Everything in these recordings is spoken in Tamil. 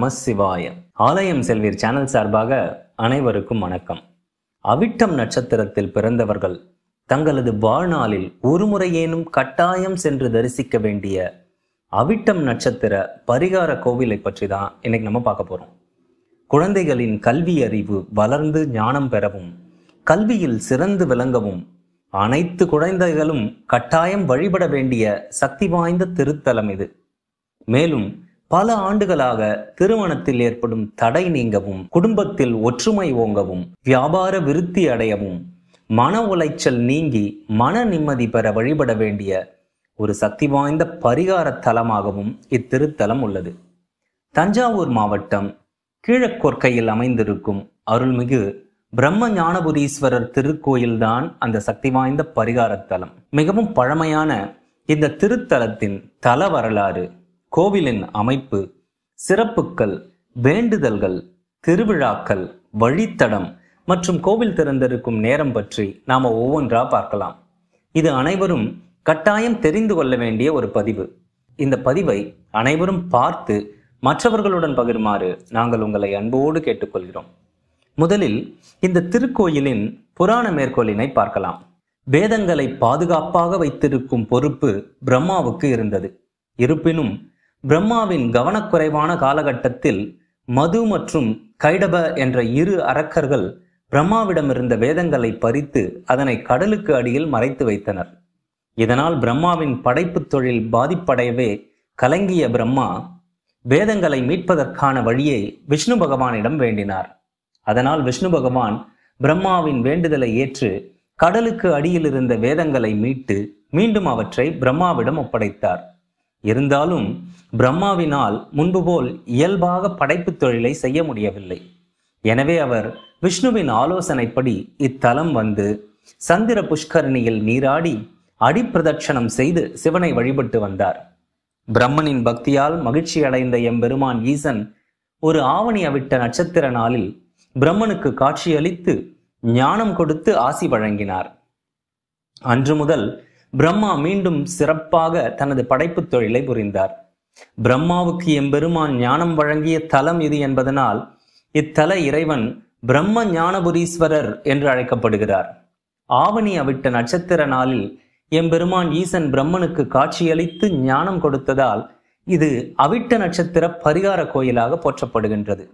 நம சிவாய ஆலயம் செல்வீர் சேனல் சார்பாக அனைவருக்கும் வணக்கம் அவிட்டம் நட்சத்திரத்தில் பிறந்தவர்கள் தங்களது வாழ்நாளில் ஒரு முறையேனும் கட்டாயம் சென்று தரிசிக்க வேண்டிய அவிட்டம் நட்சத்திர பரிகார கோவிலை பற்றி தான் இன்னைக்கு நம்ம பார்க்க போறோம் குழந்தைகளின் கல்வி அறிவு வளர்ந்து ஞானம் பெறவும் கல்வியில் சிறந்து விளங்கவும் அனைத்து குழந்தைகளும் கட்டாயம் வழிபட வேண்டிய சக்தி வாய்ந்த திருத்தலம் இது மேலும் பல ஆண்டுகளாக திருமணத்தில் ஏற்படும் தடை நீங்கவும் குடும்பத்தில் ஒற்றுமை ஓங்கவும் வியாபார விருத்தி அடையவும் மன உளைச்சல் நீங்கி மன நிம்மதி பெற வழிபட வேண்டிய ஒரு சக்தி வாய்ந்த பரிகார தலமாகவும் இத்திருத்தலம் உள்ளது தஞ்சாவூர் மாவட்டம் கீழக்கொற்கையில் அமைந்திருக்கும் அருள்மிகு பிரம்ம ஞானபுரீஸ்வரர் திருக்கோயில்தான் அந்த சக்தி வாய்ந்த பரிகாரத்தலம் மிகவும் பழமையான இந்த திருத்தலத்தின் தல வரலாறு கோவிலின் அமைப்பு சிறப்புக்கள் வேண்டுதல்கள் திருவிழாக்கள் வழித்தடம் மற்றும் கோவில் திறந்திருக்கும் நேரம் பற்றி நாம ஒவ்வொன்றா பார்க்கலாம் இது அனைவரும் கட்டாயம் தெரிந்து கொள்ள வேண்டிய ஒரு பதிவு இந்த பதிவை அனைவரும் பார்த்து மற்றவர்களுடன் பகிருமாறு நாங்கள் உங்களை அன்போடு கேட்டுக்கொள்கிறோம் முதலில் இந்த திருக்கோயிலின் புராண மேற்கோளினை பார்க்கலாம் வேதங்களை பாதுகாப்பாக வைத்திருக்கும் பொறுப்பு பிரம்மாவுக்கு இருந்தது இருப்பினும் பிரம்மாவின் கவனக்குறைவான காலகட்டத்தில் மது மற்றும் கைடப என்ற இரு அரக்கர்கள் பிரம்மாவிடமிருந்த வேதங்களை பறித்து அதனை கடலுக்கு அடியில் மறைத்து வைத்தனர் இதனால் பிரம்மாவின் படைப்புத் தொழில் பாதிப்படையவே கலங்கிய பிரம்மா வேதங்களை மீட்பதற்கான வழியை விஷ்ணு பகவானிடம் வேண்டினார் அதனால் விஷ்ணு பகவான் பிரம்மாவின் வேண்டுதலை ஏற்று கடலுக்கு அடியில் இருந்த வேதங்களை மீட்டு மீண்டும் அவற்றை பிரம்மாவிடம் ஒப்படைத்தார் இருந்தாலும் பிரம்மாவினால் முன்பு போல் இயல்பாக படைப்புத் தொழிலை செய்ய முடியவில்லை எனவே அவர் விஷ்ணுவின் ஆலோசனைப்படி இத்தலம் வந்து சந்திர புஷ்கரணியில் நீராடி அடிப்பிரதட்சணம் செய்து சிவனை வழிபட்டு வந்தார் பிரம்மனின் பக்தியால் மகிழ்ச்சி அடைந்த எம்பெருமான் ஈசன் ஒரு ஆவணி அவிட்ட நட்சத்திர நாளில் பிரம்மனுக்கு காட்சியளித்து ஞானம் கொடுத்து ஆசி வழங்கினார் அன்று முதல் பிரம்மா மீண்டும் சிறப்பாக தனது படைப்புத் தொழிலை புரிந்தார் பிரம்மாவுக்கு எம்பெருமான் ஞானம் வழங்கிய தலம் இது என்பதனால் இத்தல இறைவன் பிரம்ம ஞானபுரீஸ்வரர் என்று அழைக்கப்படுகிறார் ஆவணி அவிட்ட நட்சத்திர நாளில் எம்பெருமான் ஈசன் பிரம்மனுக்கு காட்சியளித்து ஞானம் கொடுத்ததால் இது அவிட்ட நட்சத்திர பரிகார கோயிலாக போற்றப்படுகின்றது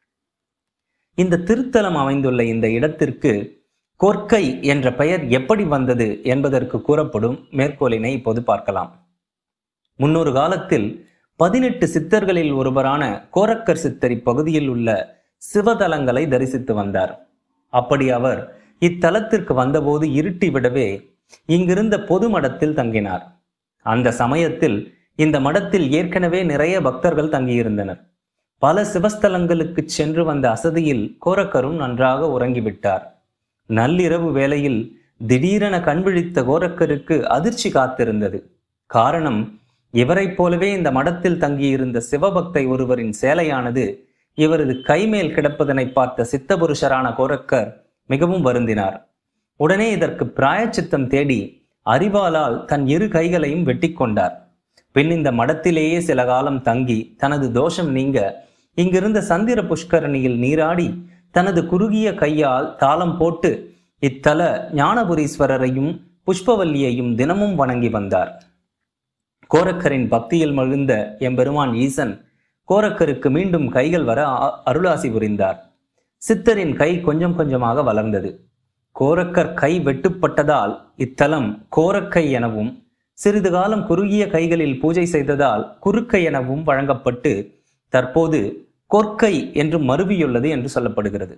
இந்த திருத்தலம் அமைந்துள்ள இந்த இடத்திற்கு கொற்கை என்ற பெயர் எப்படி வந்தது என்பதற்கு கூறப்படும் மேற்கோளினை இப்போது பார்க்கலாம் முன்னொரு காலத்தில் பதினெட்டு சித்தர்களில் ஒருவரான கோரக்கர் சித்தர் இப்பகுதியில் உள்ள சிவதலங்களை தரிசித்து வந்தார் அப்படி அவர் இத்தலத்திற்கு வந்தபோது இருட்டி விடவே இங்கிருந்த பொது மடத்தில் தங்கினார் அந்த சமயத்தில் இந்த மடத்தில் ஏற்கனவே நிறைய பக்தர்கள் தங்கியிருந்தனர் பல சிவஸ்தலங்களுக்கு சென்று வந்த அசதியில் கோரக்கரும் நன்றாக உறங்கிவிட்டார் நள்ளிரவு வேளையில் திடீரென கண்விழித்த கோரக்கருக்கு அதிர்ச்சி காத்திருந்தது காரணம் இவரைப் போலவே இந்த மடத்தில் தங்கியிருந்த சிவபக்தை ஒருவரின் சேலையானது இவரது கைமேல் கிடப்பதனை பார்த்த சித்தபுருஷரான கோரக்கர் மிகவும் வருந்தினார் உடனே இதற்கு பிராயச்சித்தம் தேடி அறிவாலால் தன் இரு கைகளையும் வெட்டி கொண்டார் பின் இந்த மடத்திலேயே சில காலம் தங்கி தனது தோஷம் நீங்க இங்கிருந்த சந்திர புஷ்கரணியில் நீராடி தனது குறுகிய கையால் தாளம் போட்டு இத்தல ஞானபுரீஸ்வரரையும் புஷ்பவல்லியையும் தினமும் வணங்கி வந்தார் கோரக்கரின் பக்தியில் மகிழ்ந்த எம்பெருமான் ஈசன் கோரக்கருக்கு மீண்டும் கைகள் வர அருளாசி புரிந்தார் சித்தரின் கை கொஞ்சம் கொஞ்சமாக வளர்ந்தது கோரக்கர் கை வெட்டுப்பட்டதால் இத்தலம் கோரக்கை எனவும் சிறிது காலம் குறுகிய கைகளில் பூஜை செய்ததால் குறுக்கை எனவும் வழங்கப்பட்டு தற்போது கொற்கை என்று மருவியுள்ளது என்று சொல்லப்படுகிறது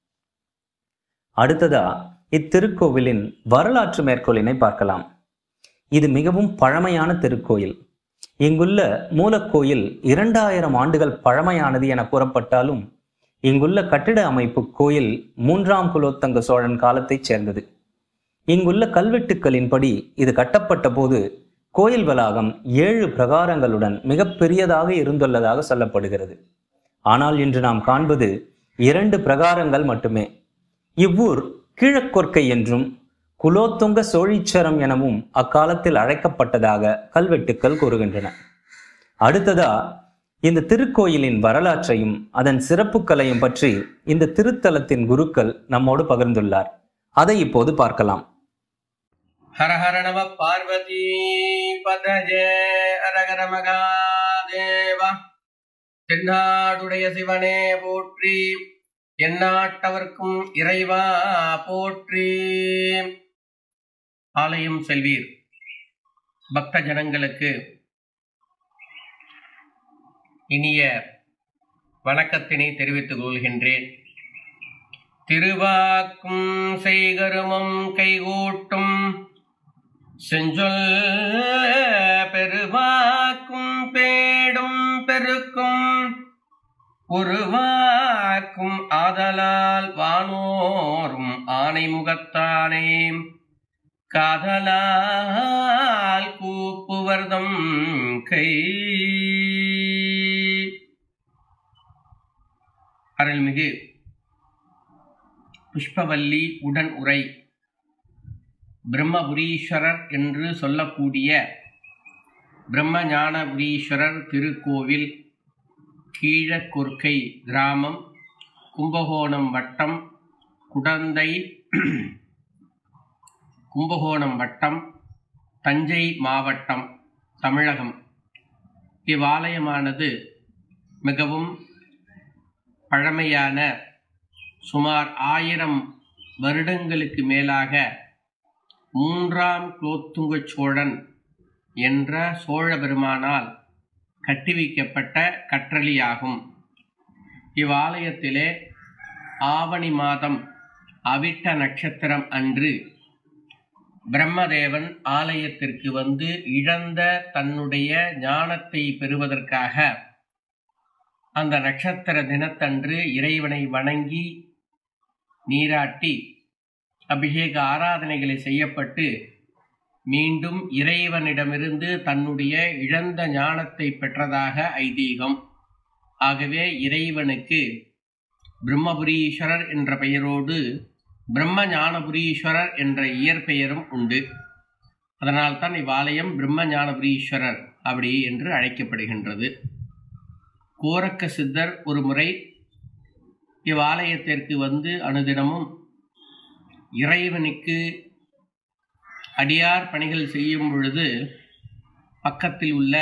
அடுத்ததா இத்திருக்கோவிலின் வரலாற்று மேற்கோளினை பார்க்கலாம் இது மிகவும் பழமையான திருக்கோயில் இங்குள்ள மூலக்கோயில் இரண்டாயிரம் ஆண்டுகள் பழமையானது என கூறப்பட்டாலும் இங்குள்ள கட்டிட அமைப்பு கோயில் மூன்றாம் குலோத்தங்க சோழன் காலத்தைச் சேர்ந்தது இங்குள்ள கல்வெட்டுக்களின்படி இது கட்டப்பட்ட போது கோயில் வளாகம் ஏழு பிரகாரங்களுடன் மிக பெரியதாக இருந்துள்ளதாக சொல்லப்படுகிறது ஆனால் இன்று நாம் காண்பது இரண்டு பிரகாரங்கள் மட்டுமே இவ்வூர் கீழக்கொற்கை என்றும் குலோத்துங்க சோழீச்சரம் எனவும் அக்காலத்தில் அழைக்கப்பட்டதாக கல்வெட்டுக்கள் கூறுகின்றன அடுத்ததா இந்த திருக்கோயிலின் வரலாற்றையும் அதன் சிறப்புகளையும் பற்றி இந்த திருத்தலத்தின் குருக்கள் நம்மோடு பகிர்ந்துள்ளார் அதை இப்போது பார்க்கலாம் ஹர ஹர நம பார்வதி பதஜே அரகர மகாதேவா தென்னாடுடைய சிவனே போற்றி எந்நாட்டவர்க்கும் இறைவா போற்றி ஆலயம் செல்வீர் பக்த ஜனங்களுக்கு இனிய வணக்கத்தினை தெரிவித்துக் கொள்கின்றேன் திருவாக்கும் செய்கருமம் கைகூட்டும் செஞ்சொல் பெருவாக்கும் பேடும் பெருக்கும் உருவாக்கும் ஆதலால் வானோரும் ஆனை முகத்தானே காதலால் கூப்புவர்தம் கை அருள்மிகு புஷ்பவல்லி உடன் உரை பிரம்மபுரீஸ்வரர் என்று சொல்லக்கூடிய பிரம்மஞானபுரீஸ்வரர் திருக்கோவில் கீழக்குர்க்கை கிராமம் கும்பகோணம் வட்டம் குடந்தை கும்பகோணம் வட்டம் தஞ்சை மாவட்டம் தமிழகம் இவ்வாலயமானது மிகவும் பழமையான சுமார் ஆயிரம் வருடங்களுக்கு மேலாக மூன்றாம் குலோத்துங்க சோழன் என்ற சோழ பெருமானால் கட்டிவிக்கப்பட்ட கற்றளியாகும் இவ்வாலயத்திலே ஆவணி மாதம் அவிட்ட நட்சத்திரம் அன்று பிரம்மதேவன் ஆலயத்திற்கு வந்து இழந்த தன்னுடைய ஞானத்தை பெறுவதற்காக அந்த நட்சத்திர தினத்தன்று இறைவனை வணங்கி நீராட்டி அபிஷேக ஆராதனைகளை செய்யப்பட்டு மீண்டும் இறைவனிடமிருந்து தன்னுடைய இழந்த ஞானத்தை பெற்றதாக ஐதீகம் ஆகவே இறைவனுக்கு பிரம்மபுரீஸ்வரர் என்ற பெயரோடு பிரம்ம ஞானபுரீஸ்வரர் என்ற இயற்பெயரும் உண்டு அதனால்தான் இவ்வாலயம் பிரம்ம ஞானபுரீஸ்வரர் அப்படி என்று அழைக்கப்படுகின்றது கோரக்க சித்தர் ஒரு முறை இவ்வாலயத்திற்கு வந்து அனுதினமும் இறைவனுக்கு அடியார் பணிகள் செய்யும் பொழுது பக்கத்தில் உள்ள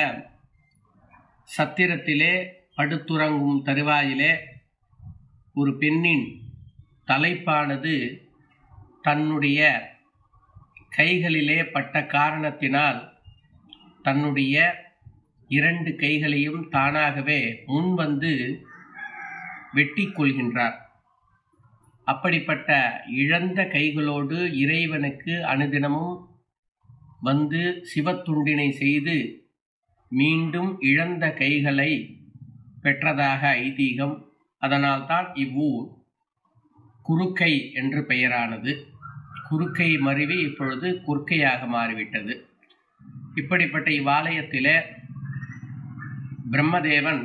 சத்திரத்திலே படுத்துறங்கும் தருவாயிலே ஒரு பெண்ணின் தலைப்பானது தன்னுடைய கைகளிலே பட்ட காரணத்தினால் தன்னுடைய இரண்டு கைகளையும் தானாகவே முன்வந்து வெட்டி கொள்கின்றார் அப்படிப்பட்ட இழந்த கைகளோடு இறைவனுக்கு அனுதினமும் வந்து சிவத்துண்டினை செய்து மீண்டும் இழந்த கைகளை பெற்றதாக ஐதீகம் அதனால்தான் இவ்வூர் குறுக்கை என்று பெயரானது குறுக்கை மருவி இப்பொழுது குறுக்கையாக மாறிவிட்டது இப்படிப்பட்ட இவ்வாலயத்திலே பிரம்மதேவன்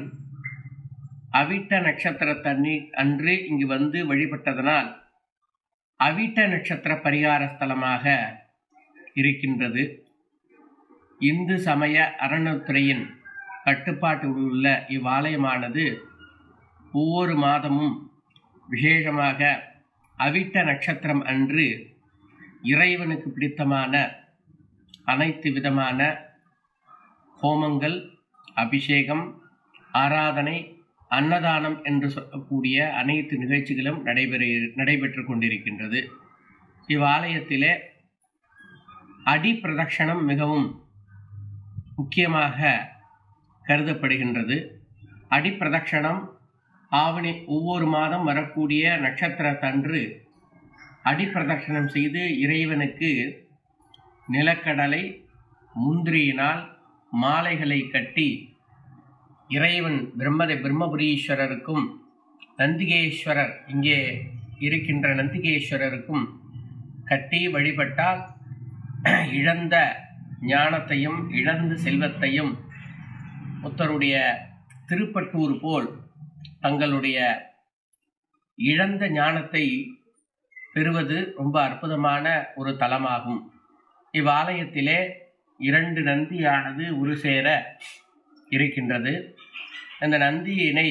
அவிட்ட நட்சத்திரத்தண்ணி அன்று இங்கு வந்து வழிபட்டதனால் அவிட்ட நட்சத்திர பரிகார ஸ்தலமாக இருக்கின்றது இந்து சமய அறநிலைத்துறையின் கட்டுப்பாட்டில் உள்ள இவ்வாலயமானது ஒவ்வொரு மாதமும் விசேஷமாக அவிட்ட நட்சத்திரம் அன்று இறைவனுக்கு பிடித்தமான அனைத்து விதமான ஹோமங்கள் அபிஷேகம் ஆராதனை அன்னதானம் என்று சொல்லக்கூடிய அனைத்து நிகழ்ச்சிகளும் நடைபெற நடைபெற்று கொண்டிருக்கின்றது இவ்வாலயத்திலே அடி பிரதட்சணம் மிகவும் முக்கியமாக கருதப்படுகின்றது அடி பிரதட்சணம் ஆவணி ஒவ்வொரு மாதம் வரக்கூடிய நட்சத்திரத்தன்று அடிப்பிரதட்சணம் செய்து இறைவனுக்கு நிலக்கடலை முந்திரியினால் மாலைகளை கட்டி இறைவன் பிரம்மதை பிரம்மபுரீஸ்வரருக்கும் நந்திகேஸ்வரர் இங்கே இருக்கின்ற நந்திகேஸ்வரருக்கும் கட்டி வழிபட்டால் இழந்த ஞானத்தையும் இழந்த செல்வத்தையும் புத்தருடைய திருப்பட்டூர் போல் தங்களுடைய இழந்த ஞானத்தை பெறுவது ரொம்ப அற்புதமான ஒரு தலமாகும் இவ்வாலயத்திலே இரண்டு நந்தியானது ஒரு சேர இருக்கின்றது அந்த நந்தியினை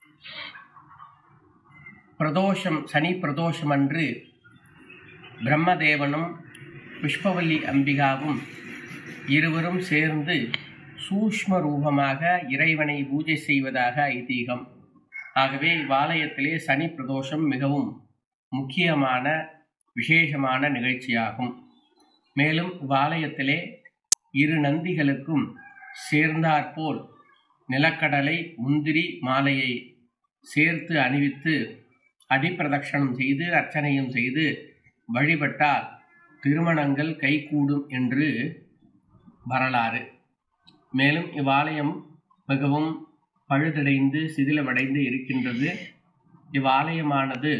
பிரதோஷம் சனி பிரதோஷம் அன்று பிரம்மதேவனும் புஷ்பவல்லி அம்பிகாவும் இருவரும் சேர்ந்து சூஷ்ம ரூபமாக இறைவனை பூஜை செய்வதாக ஐதீகம் ஆகவே இவ்வாலயத்திலே சனி பிரதோஷம் மிகவும் முக்கியமான விசேஷமான நிகழ்ச்சியாகும் மேலும் இவ்வாலயத்திலே இரு நந்திகளுக்கும் சேர்ந்தாற்போல் நிலக்கடலை முந்திரி மாலையை சேர்த்து அணிவித்து அடிப்பிரதட்சணம் செய்து அர்ச்சனையும் செய்து வழிபட்டால் திருமணங்கள் கைகூடும் என்று வரலாறு மேலும் இவ்வாலயம் மிகவும் பழுதடைந்து சிதிலமடைந்து இருக்கின்றது இவ்வாலயமானது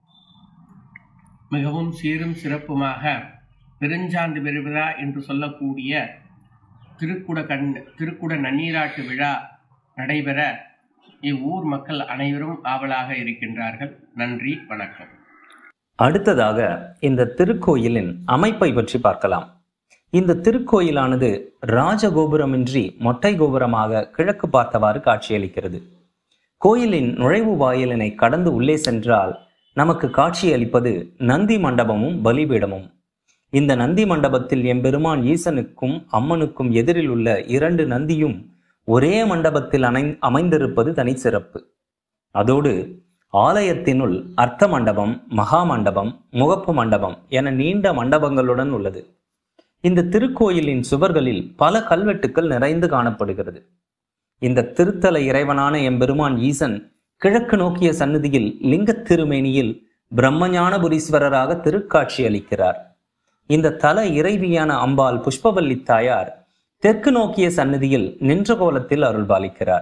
மிகவும் சீரும் சிறப்புமாக பெருஞ்சாந்து பெருவிழா என்று சொல்லக்கூடிய திருக்குட கண் திருக்குட நன்னீராட்டு விழா நடைபெற இவ்வூர் மக்கள் அனைவரும் ஆவலாக இருக்கின்றார்கள் நன்றி வணக்கம் அடுத்ததாக இந்த திருக்கோயிலின் அமைப்பை பற்றி பார்க்கலாம் இந்த திருக்கோயிலானது ராஜகோபுரமின்றி மொட்டை கோபுரமாக கிழக்கு பார்த்தவாறு காட்சியளிக்கிறது கோயிலின் நுழைவு வாயிலினை கடந்து உள்ளே சென்றால் நமக்கு காட்சியளிப்பது நந்தி மண்டபமும் பலிபீடமும் இந்த நந்தி மண்டபத்தில் எம்பெருமான் ஈசனுக்கும் அம்மனுக்கும் எதிரில் உள்ள இரண்டு நந்தியும் ஒரே மண்டபத்தில் அணை அமைந்திருப்பது தனிச்சிறப்பு அதோடு ஆலயத்தினுள் அர்த்த மண்டபம் மகா மண்டபம் முகப்பு மண்டபம் என நீண்ட மண்டபங்களுடன் உள்ளது இந்த திருக்கோயிலின் சுவர்களில் பல கல்வெட்டுக்கள் நிறைந்து காணப்படுகிறது இந்த திருத்தல இறைவனான எம்பெருமான் ஈசன் கிழக்கு நோக்கிய சந்நிதியில் லிங்கத் திருமேனியில் பிரம்மஞானபுரீஸ்வரராக திருக்காட்சி அளிக்கிறார் இந்த தல இறைவியான அம்பாள் புஷ்பவல்லி தாயார் தெற்கு நோக்கிய சந்நிதியில் நின்ற கோலத்தில் அருள்பாலிக்கிறார்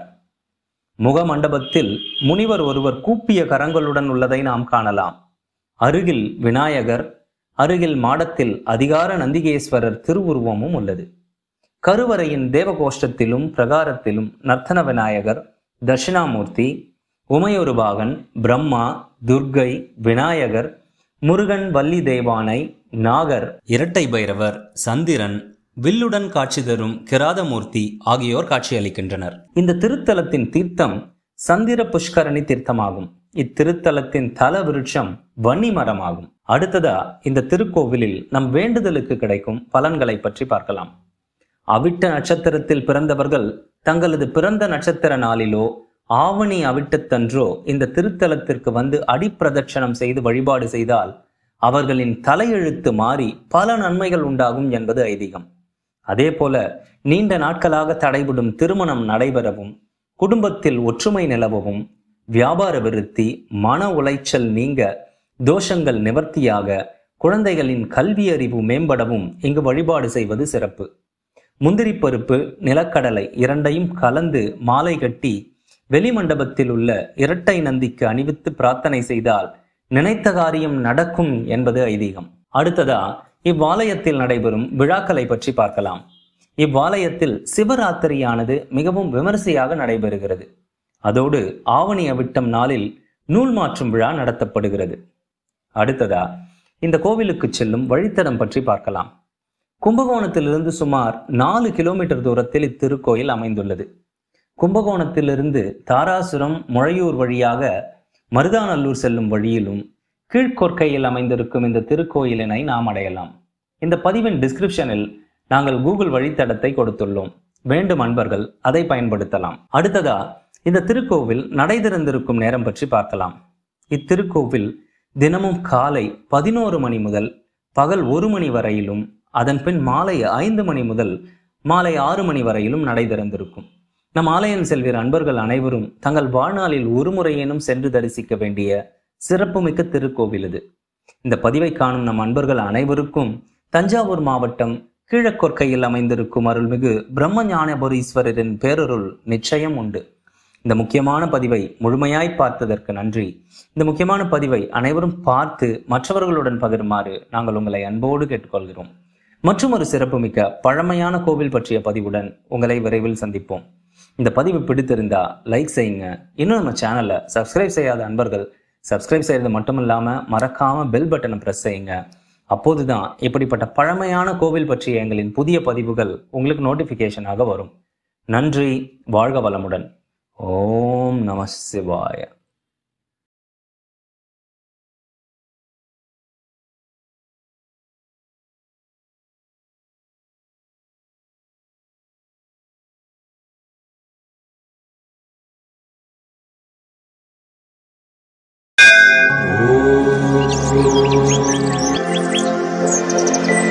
முக மண்டபத்தில் முனிவர் ஒருவர் கூப்பிய கரங்களுடன் உள்ளதை நாம் காணலாம் அருகில் விநாயகர் அருகில் மாடத்தில் அதிகார நந்திகேஸ்வரர் திருவுருவமும் உள்ளது கருவறையின் தேவகோஷ்டத்திலும் பிரகாரத்திலும் நர்த்தன விநாயகர் தட்சிணாமூர்த்தி உமையொருபாகன் பிரம்மா துர்க்கை விநாயகர் முருகன் வள்ளி தேவானை நாகர் இரட்டை பைரவர் சந்திரன் வில்லுடன் காட்சி தரும் கிராதமூர்த்தி ஆகியோர் காட்சியளிக்கின்றனர் இந்த திருத்தலத்தின் தீர்த்தம் சந்திர புஷ்கரணி தீர்த்தமாகும் இத்திருத்தலத்தின் தல விருட்சம் வன்னி மரமாகும் அடுத்ததா இந்த திருக்கோவிலில் நம் வேண்டுதலுக்கு கிடைக்கும் பலன்களை பற்றி பார்க்கலாம் அவிட்ட நட்சத்திரத்தில் பிறந்தவர்கள் தங்களது பிறந்த நட்சத்திர நாளிலோ ஆவணி அவிட்டத்தன்றோ இந்த திருத்தலத்திற்கு வந்து அடிப்பிரதட்சணம் செய்து வழிபாடு செய்தால் அவர்களின் தலையெழுத்து மாறி பல நன்மைகள் உண்டாகும் என்பது ஐதீகம் அதே போல நீண்ட நாட்களாக தடைபடும் திருமணம் நடைபெறவும் குடும்பத்தில் ஒற்றுமை நிலவவும் வியாபார விருத்தி மன உளைச்சல் நீங்க தோஷங்கள் நிவர்த்தியாக குழந்தைகளின் கல்வி அறிவு மேம்படவும் இங்கு வழிபாடு செய்வது சிறப்பு முந்திரி பருப்பு நிலக்கடலை இரண்டையும் கலந்து மாலை கட்டி வெளிமண்டபத்தில் உள்ள இரட்டை நந்திக்கு அணிவித்து பிரார்த்தனை செய்தால் நினைத்த காரியம் நடக்கும் என்பது ஐதீகம் அடுத்ததா இவ்வாலயத்தில் நடைபெறும் விழாக்களை பற்றி பார்க்கலாம் இவ்வாலயத்தில் சிவராத்திரியானது மிகவும் விமரிசையாக நடைபெறுகிறது அதோடு ஆவணி அவிட்டம் நாளில் நூல் மாற்றும் விழா நடத்தப்படுகிறது அடுத்ததா இந்த கோவிலுக்கு செல்லும் வழித்தடம் பற்றி பார்க்கலாம் கும்பகோணத்திலிருந்து சுமார் நாலு கிலோமீட்டர் தூரத்தில் இத்திருக்கோயில் அமைந்துள்ளது கும்பகோணத்திலிருந்து தாராசுரம் முழையூர் வழியாக மருதாநல்லூர் செல்லும் வழியிலும் கீழ்கொற்கையில் அமைந்திருக்கும் இந்த திருக்கோயிலினை நாம் அடையலாம் இந்த பதிவின் டிஸ்கிரிப்ஷனில் நாங்கள் கூகுள் வழித்தடத்தை கொடுத்துள்ளோம் வேண்டும் அன்பர்கள் அதை பயன்படுத்தலாம் அடுத்ததா இந்த திருக்கோவில் நடை திறந்திருக்கும் நேரம் பற்றி பார்க்கலாம் இத்திருக்கோவில் தினமும் காலை பதினோரு மணி முதல் பகல் ஒரு மணி வரையிலும் அதன் பின் மாலை ஐந்து மணி முதல் மாலை ஆறு மணி வரையிலும் நடை திறந்திருக்கும் நம் ஆலயம் செல்வீர் அன்பர்கள் அனைவரும் தங்கள் வாழ்நாளில் ஒரு முறையேனும் சென்று தரிசிக்க வேண்டிய சிறப்புமிக்க திருக்கோவில் இது இந்த பதிவை காணும் நம் அன்பர்கள் அனைவருக்கும் தஞ்சாவூர் மாவட்டம் கீழக்கொற்கையில் அமைந்திருக்கும் அருள்மிகு பிரம்ம ஞானபுரீஸ்வரரின் பேரருள் நிச்சயம் உண்டு இந்த முக்கியமான பதிவை முழுமையாய் பார்த்ததற்கு நன்றி இந்த முக்கியமான பதிவை அனைவரும் பார்த்து மற்றவர்களுடன் பகிருமாறு நாங்கள் உங்களை அன்போடு கேட்டுக்கொள்கிறோம் மற்றும் ஒரு சிறப்புமிக்க பழமையான கோவில் பற்றிய பதிவுடன் உங்களை விரைவில் சந்திப்போம் இந்த பதிவு பிடித்திருந்தா லைக் செய்யுங்க இன்னும் நம்ம சேனலை சப்ஸ்கிரைப் செய்யாத அன்பர்கள் சப்ஸ்கிரைப் செய்யறது மட்டும் இல்லாம மறக்காம பெல் பட்டனை பிரஸ் செய்யுங்க அப்போதுதான் இப்படிப்பட்ட பழமையான கோவில் பற்றிய எங்களின் புதிய பதிவுகள் உங்களுக்கு நோட்டிபிகேஷனாக வரும் நன்றி வாழ்க வளமுடன் ஓம் நம சிவாய Thank you.